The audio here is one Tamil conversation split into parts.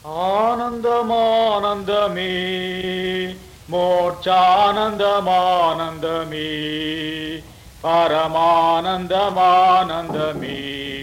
ஆனந்தமானந்தமே மோட்சானந்தமானந்தமே பரமானந்தமானந்தமே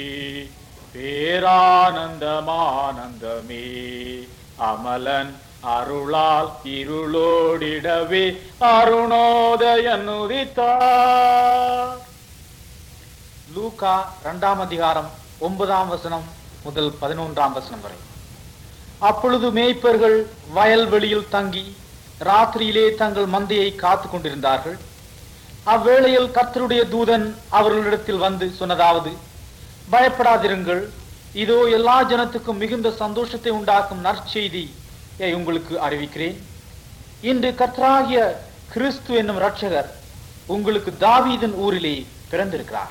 பேரானந்தமானந்தமே அமலன் அருளால் இருளோடிடவே அருணோதயன் உதித்தார் லூகா இரண்டாம் அதிகாரம் ஒன்பதாம் வசனம் முதல் பதினொன்றாம் வசனம் வரை அப்பொழுது மேய்ப்பர்கள் வயல்வெளியில் தங்கி ராத்திரியிலே தங்கள் மந்தையை காத்து கொண்டிருந்தார்கள் அவ்வேளையில் கர்த்தருடைய தூதன் அவர்களிடத்தில் வந்து சொன்னதாவது பயப்படாதிருங்கள் இதோ எல்லா ஜனத்துக்கும் மிகுந்த சந்தோஷத்தை உண்டாக்கும் நற்செய்தியை உங்களுக்கு அறிவிக்கிறேன் இன்று கர்த்தராகிய கிறிஸ்து என்னும் இரட்சகர் உங்களுக்கு தாவீதின் ஊரிலே பிறந்திருக்கிறார்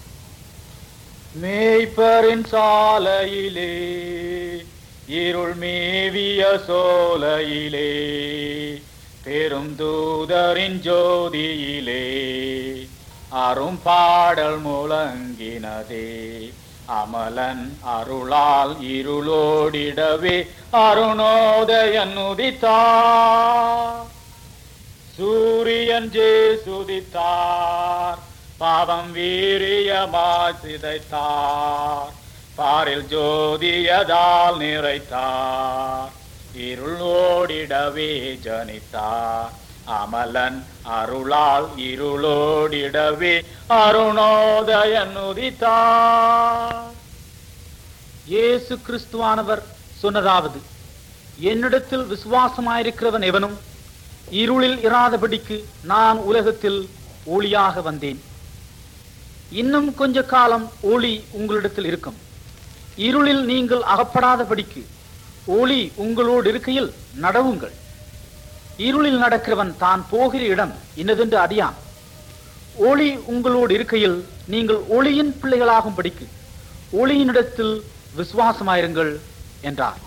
மேய்ப்பரின் சாலையிலே இருள் மேவிய சோலையிலே பெரும் தூதரின் ஜோதியிலே அரும் பாடல் முழங்கினதே அமலன் அருளால் இருளோடிடவே அருணோதயன் உதித்தார் சூரியன் ஜேசுதித்தார் பாவம் வீரியமாய் சிதைத்தார் பாரில் ஜோதியதால் நிறைத்தார் இருள் ஓடிடவே ஜனித்தார் அமலன் அருளால் இருளோடிடவே அருணோதயன் உதித்தார் இயேசு கிறிஸ்துவானவர் சொன்னதாவது என்னிடத்தில் விசுவாசமாயிருக்கிறவன் எவனும் இருளில் இராதபடிக்கு நான் உலகத்தில் ஒளியாக வந்தேன் இன்னும் கொஞ்ச காலம் ஒளி உங்களிடத்தில் இருக்கும் இருளில் நீங்கள் அகப்படாதபடிக்கு ஒளி உங்களோடு இருக்கையில் நடவுங்கள் இருளில் நடக்கிறவன் தான் போகிற இடம் இன்னதென்று அறியான் ஒளி உங்களோடு இருக்கையில் நீங்கள் ஒளியின் பிள்ளைகளாகும்படிக்கு ஒளியினிடத்தில் விசுவாசமாயிருங்கள் என்றார்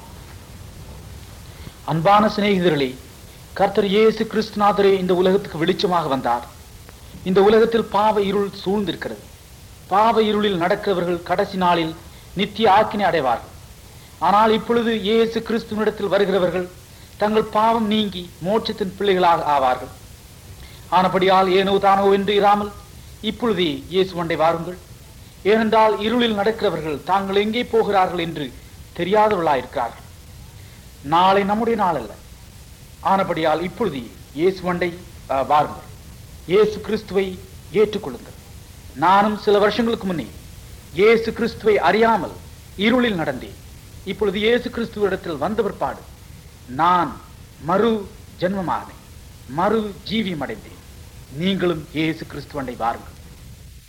அன்பான சிநேகிதர்களே கர்த்தர் இயேசு கிறிஸ்துநாதரே இந்த உலகத்துக்கு வெளிச்சமாக வந்தார் இந்த உலகத்தில் பாவ இருள் சூழ்ந்திருக்கிறது பாவ இருளில் நடக்கிறவர்கள் கடைசி நாளில் நித்திய ஆக்கினை அடைவார்கள் ஆனால் இப்பொழுது இயேசு கிறிஸ்துவனிடத்தில் வருகிறவர்கள் தங்கள் பாவம் நீங்கி மோட்சத்தின் பிள்ளைகளாக ஆவார்கள் ஆனபடியால் ஏனோ தானோ என்று இராமல் இப்பொழுதே இயேசு மண்டை வாருங்கள் ஏனென்றால் இருளில் நடக்கிறவர்கள் தாங்கள் எங்கே போகிறார்கள் என்று தெரியாதவர்களாயிருக்கிறார்கள் நாளை நம்முடைய நாள் அல்ல ஆனபடியால் இப்பொழுதே இயேசு மண்டை அஹ், வாருங்கள் இயேசு கிறிஸ்துவை ஏற்றுக்கொள்ளுங்கள் நானும் சில வருஷங்களுக்கு முன்னே இயேசு கிறிஸ்துவை அறியாமல் இருளில் நடந்தேன் இப்பொழுது இயேசு கிறிஸ்துவிடத்தில் வந்த பிற்பாடு நான் மறு ஜென்மமானேன் மறு ஜீவியம் அடைந்தேன் நீங்களும் இயேசு கிறிஸ்துவண்டை வாருங்கள்